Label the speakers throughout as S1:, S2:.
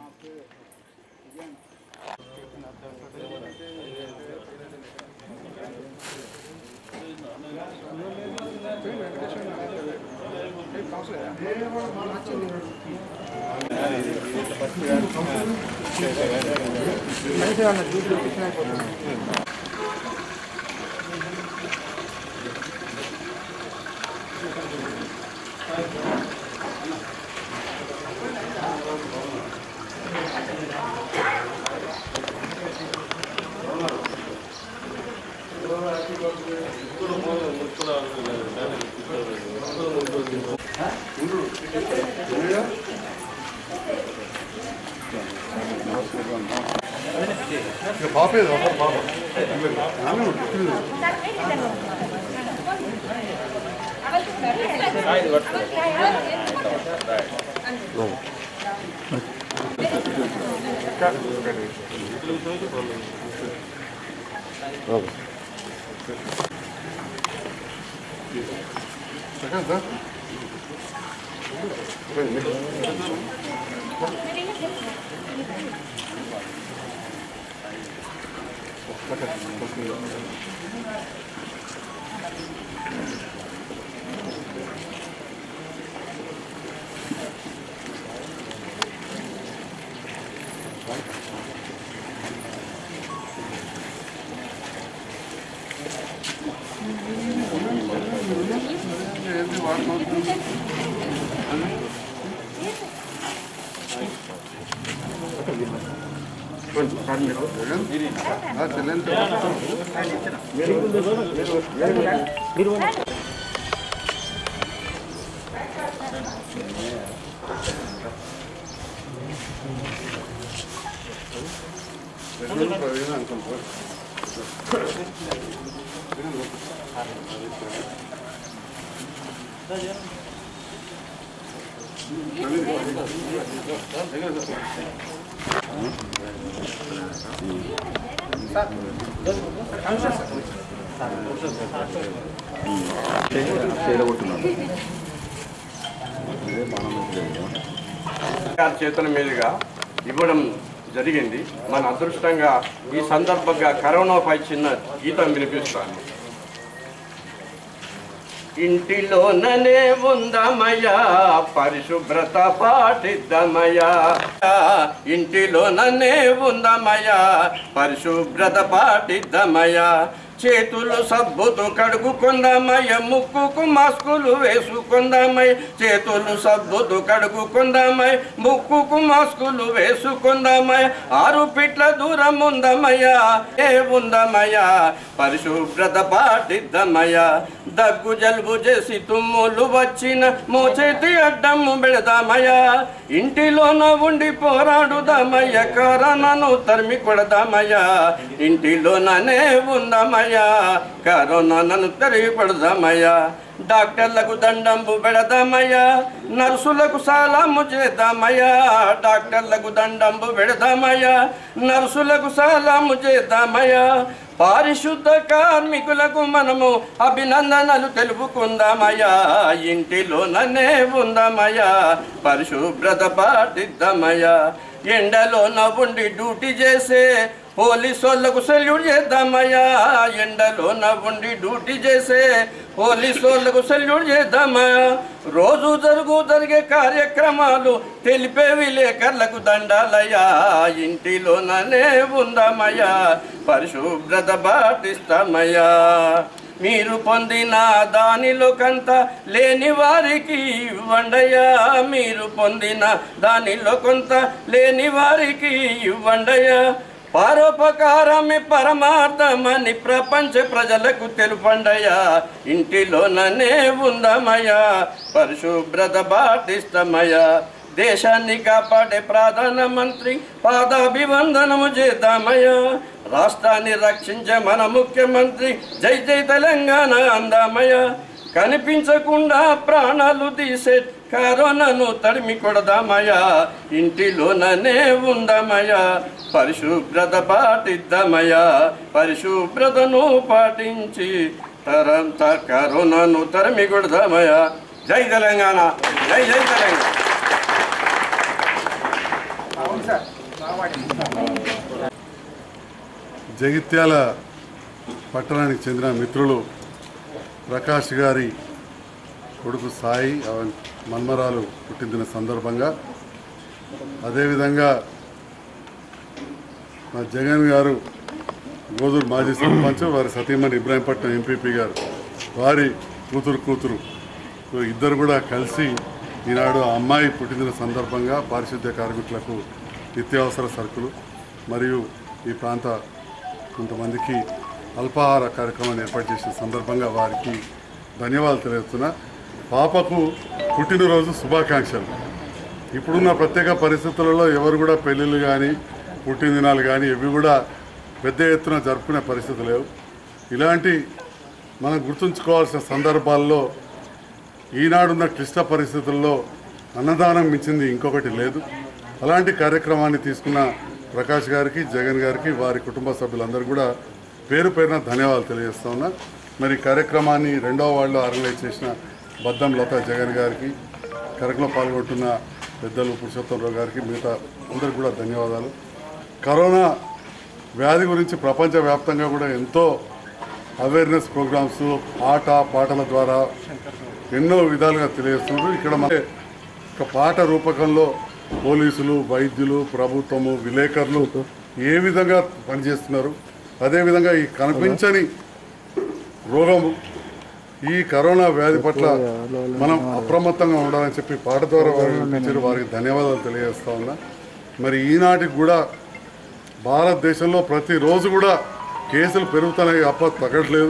S1: బాపేది ఒక బాబ ఆమె ఉంటుంది సెకండ్ సార్ ఏంటి వాడుకోవచ్చు చెల్లెంత అనుకుంటా
S2: గారి చేతుల మీదుగా ఇవ్వడం జరిగింది మన అదృష్టంగా ఈ సందర్భంగా కరోనాపై చిన్న గీతం వినిపిస్తాను ఇంటిలోననే ఉందమయ్యా పరిశుభ్రత పాటిద్దమయ్యా ఇంటిలోననే ఉందమయ్యా పరిశుభ్రత పాటిద్దమయ్యా చేతులు సబ్బుతో కడుగుకుందామయ్య ముక్కుకు మాస్కులు వేసుకుందామయ్య చేతులు సబ్బుతో కడుగుకుందామయ్య ముక్కుకు మాస్కులు వేసుకుందామయ్య ఆరు పిట్ల దూరం ఉందమయ్యా ఏ ఉందమయ్యా పరిశుభ్రత పాటిద్దమయ్యా దగ్గు జలుబు చేసి తుమ్ములు వచ్చిన మోచేతి అడ్డము పెడదామయ్యా ఇంటిలోన ఉండి పోరాడుదామయ్య కరోనాను తరిమి కొడదామయ్యా ఇంటిలోననే ఉందామయ్యా కరోనాను తరిమి కొడదామయ్యా డాక్టర్లకు దండంబు పెడదామయ్యా నర్సులకు సలాము చేద్దామయ్యా డాక్టర్లకు దండంబు పెడదామయ్యా నర్సులకు సలాము చేద్దామయ్యా పారిశుద్ధ కార్మికులకు మనము అభినందనలు తెలుపుకుందామయ్యా ఇంటిలోననే ఉందామయ్యా పరిశుభ్రత పాటిద్దామయ్యా ఎండలోన ఉండి డ్యూటీ చేసే పోలీసోళ్ళకు సెల్యూట్ చేద్దామయ్యా ఎండలోన ఉండి డ్యూటీ చేసే పోలీసోళ్ళకు సెల్యూట్ చేద్దామయ్యా రోజు జరుగు జరిగే కార్యక్రమాలు తెలిపే విలేకరులకు దండాలయ్యా ఇంటిలోననే ఉందామయ్యా పరిశుభ్రత పాటిస్తామయ్యా మీరు పొందిన దానిలో కంత లేని వారికి ఇవ్వండయ్యా మీరు పొందిన దానిలో కొంత లేని వారికి ఇవ్వండయ్యా పరోపకారమే పరమార్థమని ప్రపంచ ప్రజలకు తెలుపండయ్యా ఇంటిలోననే ఉందామయ్యా పరిశుభ్రత పాటిస్తామయ్యా దేశాన్ని కాపాడే ప్రధానమంత్రి పాదాభివందనము చేద్దామయ్యా రాష్ట్రాన్ని రక్షించే మన ముఖ్యమంత్రి జై జై తెలంగాణ అందామయ్యా కనిపించకుండా ప్రాణాలు తీసే కరోనాను తడిమి కొడదామయ్యా ఇంటిలోననే ఉందామయ్యా పరిశుభ్రత పాటిద్దామయ్యా పరిశుభ్రతను పాటించి తరంత కరోనాను తరిమి కొడదామయ్యా జై తెలంగాణ జై జై తెలంగాణ
S1: జగిత్యాల పట్టణానికి చెందిన మిత్రులు ప్రకాష్ గారి కొడుకు సాయి అవన్ మన్మరాలు పుట్టిందిన సందర్భంగా అదేవిధంగా మా జగన్ గారు గోదూరు మాజీ సర్పంచ్ వారి సతీమణి ఇబ్రాహీంపట్నం ఎంపీపీ గారు వారి కూతురు కూతురు సో ఇద్దరు కూడా కలిసి ఈనాడు ఆ అమ్మాయి పుట్టిన సందర్భంగా పారిశుద్ధ్య కార్మికులకు నిత్యావసర సరుకులు మరియు ఈ ప్రాంత కొంతమందికి అల్పాహార కార్యక్రమాన్ని ఏర్పాటు చేసిన సందర్భంగా వారికి ధన్యవాదాలు తెలియజేస్తున్నా పాపకు పుట్టినరోజు శుభాకాంక్షలు ఇప్పుడున్న ప్రత్యేక పరిస్థితులలో ఎవరు కూడా పెళ్ళిళ్ళు కానీ పుట్టినదినాలు కానీ ఇవి కూడా పెద్ద ఎత్తున జరుపుకునే పరిస్థితి లేవు ఇలాంటి మనం గుర్తుంచుకోవాల్సిన సందర్భాల్లో ఈనాడున్న క్లిష్ట పరిస్థితుల్లో అన్నదానం మించింది ఇంకొకటి లేదు అలాంటి కార్యక్రమాన్ని తీసుకున్న ప్రకాష్ గారికి జగన్ గారికి వారి కుటుంబ సభ్యులందరూ కూడా పేరు పేరున ధన్యవాదాలు తెలియజేస్తా ఉన్నా మరి ఈ కార్యక్రమాన్ని రెండవ వార్డులో ఆర్గనైజ్ చేసిన బద్దం లత జగన్ గారికి కార్యక్రమంలో పాల్గొంటున్న పెద్దలు పురుషోత్తమరావు గారికి మిగతా అందరికి కూడా ధన్యవాదాలు కరోనా వ్యాధి గురించి ప్రపంచవ్యాప్తంగా కూడా ఎంతో అవేర్నెస్ ప్రోగ్రామ్స్ ఆట పాటల ద్వారా ఎన్నో విధాలుగా తెలియజేస్తున్నారు ఇక్కడ మన ఒక పాట రూపకంలో పోలీసులు వైద్యులు ప్రభుత్వము విలేకరులు ఏ విధంగా పనిచేస్తున్నారు అదేవిధంగా ఈ కనిపించని రోగము ఈ కరోనా వ్యాధి పట్ల మనం అప్రమత్తంగా ఉండాలని చెప్పి పాట ద్వారా వారు వినిపించారు. వారికి ధన్యవాదాలు తెలియజేస్తా ఉన్నా మరి ఈనాటికి కూడా భారతదేశంలో ప్రతిరోజు కూడా కేసులు పెరుగుతున్నాయి అప్ప తగ్గట్లేదు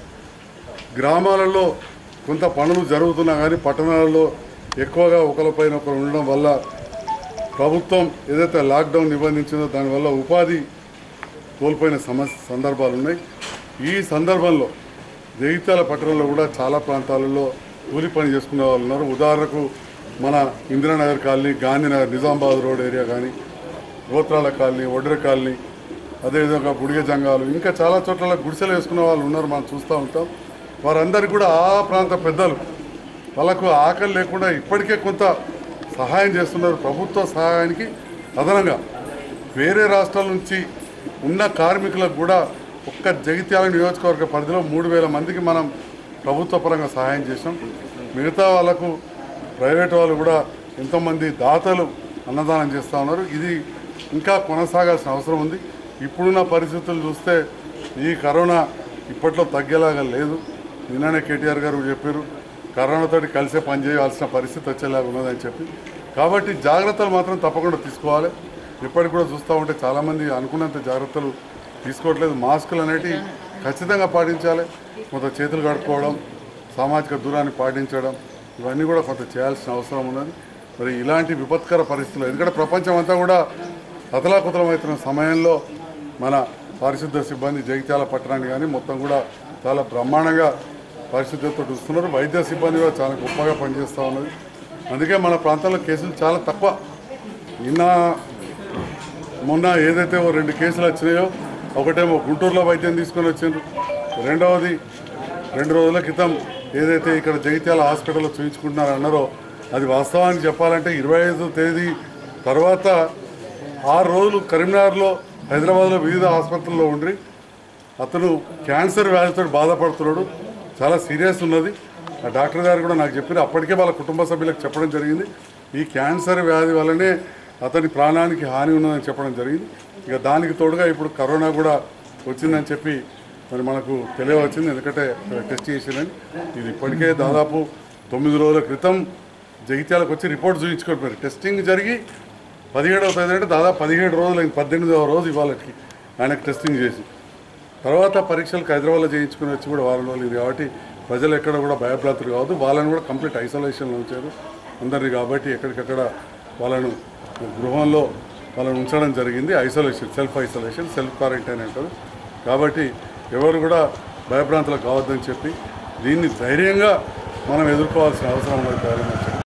S1: గ్రామాలలో కొంత పనులు జరుగుతున్నా కానీ పట్టణాలలో ఎక్కువగా ఒకరిపైన ఒకరు ఉండడం వల్ల ప్రభుత్వం ఏదైతే లాక్డౌన్ నిబంధించిందో దానివల్ల ఉపాధి కోల్పోయిన సమస్య సందర్భాలు ఉన్నాయి ఈ సందర్భంలో జగిత్యాల పట్టణంలో కూడా చాలా ప్రాంతాలలో కూలి పని చేసుకునే వాళ్ళు ఉన్నారు ఉదాహరణకు మన Indiranagar colony Gandhinagar Nizamabad road area కానీ గోత్రాల కాలనీ ఒడ్ర కాలనీ అదేవిధంగా గుడిగ జంగాలు ఇంకా చాలా చోట్ల గుడిసెలు వేసుకునే వాళ్ళు ఉన్నారు మనం చూస్తూ ఉంటాం వారందరికీ కూడా ఆ ప్రాంత పెద్దలు వాళ్ళకు ఆకలి లేకుండా ఇప్పటికే కొంత సహాయం చేస్తున్నారు ప్రభుత్వ సహాయానికి అదనంగా వేరే రాష్ట్రాల నుంచి ఉన్న కార్మికులకు కూడా ఒక్క జగిత్యాల నియోజకవర్గ పరిధిలో మూడు వేల మందికి మనం ప్రభుత్వ పరంగా సహాయం చేసాం మిగతా వాళ్ళకు ప్రైవేట్ వాళ్ళు కూడా ఎంతోమంది దాతలు అన్నదానం చేస్తూ ఉన్నారు ఇది ఇంకా కొనసాగాల్సిన అవసరం ఉంది ఇప్పుడున్న పరిస్థితులు చూస్తే ఈ కరోనా ఇప్పట్లో తగ్గేలాగా లేదు నిన్ననే కేటీఆర్ గారు చెప్పారు కరోనాతోటి కలిసే పని చేయాల్సిన పరిస్థితి వచ్చేలాగా ఉన్నదని చెప్పి కాబట్టి జాగ్రత్తలు మాత్రం తప్పకుండా తీసుకోవాలి ఇప్పటికి కూడా చూస్తూ ఉంటే చాలామంది అనుకున్నంత జాగ్రత్తలు తీసుకోవట్లేదు మాస్కులు అనేటివి ఖచ్చితంగా పాటించాలి కొంత చేతులు కడుక్కోవడం సామాజిక దూరాన్ని పాటించడం ఇవన్నీ కూడా కొంత చేయాల్సిన అవసరం ఉన్నది మరి ఇలాంటి విపత్కర పరిస్థితులు ఎందుకంటే ప్రపంచం అంతా కూడా అతలాకుతలమవుతున్న సమయంలో మన పారిశుద్ధ సిబ్బంది జగిత్యాల పట్టణాన్ని కానీ మొత్తం కూడా చాలా బ్రహ్మాండంగా పరిశుద్ధతో చూస్తున్నారు వైద్య సిబ్బంది కూడా చాలా గొప్పగా పనిచేస్తూ ఉన్నది అందుకే మన ప్రాంతంలో కేసులు చాలా తక్కువ నిన్న మొన్న ఏదైతే ఓ రెండు కేసులు వచ్చినాయో ఒకటేమో గుంటూరులో వైద్యం తీసుకొని వచ్చిండ్రు రెండవది రెండు రోజుల క్రితం ఏదైతే ఇక్కడ జగిత్యాల హాస్పిటల్లో చూపించుకుంటున్నారు అన్నారో అది వాస్తవానికి చెప్పాలంటే ఇరవై ఐదో తేదీ తర్వాత ఆరు రోజులు కరీంనగర్లో హైదరాబాద్లో వివిధ ఆసుపత్రుల్లో ఉండి అతను క్యాన్సర్ వ్యాధితో బాధపడుతున్నాడు చాలా సీరియస్ ఉన్నది ఆ డాక్టర్ గారు కూడా నాకు చెప్పారు అప్పటికే వాళ్ళ కుటుంబ సభ్యులకు చెప్పడం జరిగింది ఈ క్యాన్సర్ వ్యాధి వల్లనే అతని ప్రాణానికి హాని ఉన్నదని చెప్పడం జరిగింది ఇక దానికి తోడుగా ఇప్పుడు కరోనా కూడా వచ్చిందని చెప్పి మరి మనకు తెలియవచ్చింది ఎందుకంటే టెస్ట్ చేసిందని ఇది ఇప్పటికే దాదాపు తొమ్మిది రోజుల క్రితం జగిత్యాలకు వచ్చి రిపోర్ట్ చూపించుకోకపోయారు టెస్టింగ్ జరిగి పదిహేడవ తేదీ అంటే దాదాపు పదిహేడు రోజులు అయింది పద్దెనిమిదవ రోజు ఇవాళకి ఆయనకు టెస్టింగ్ చేసి తర్వాత పరీక్షలకు హైదరాబాద్లో చేయించుకుని వచ్చి కూడా వారం రోజులు ఇది కాబట్టి ప్రజలు ఎక్కడ కూడా భయభ్రాంతులు కావద్దు వాళ్ళని కూడా కంప్లీట్ ఐసోలేషన్లో ఉంచారు అందరినీ కాబట్టి ఎక్కడికక్కడ వాళ్ళను గృహంలో వాళ్ళని ఉంచడం జరిగింది isolation self isolation self quarantine అంటారు కాబట్టి ఎవరు కూడా భయభ్రాంతులకు కావద్దని చెప్పి దీన్ని ధైర్యంగా మనం ఎదుర్కోవాల్సిన అవసరం ఉన్నది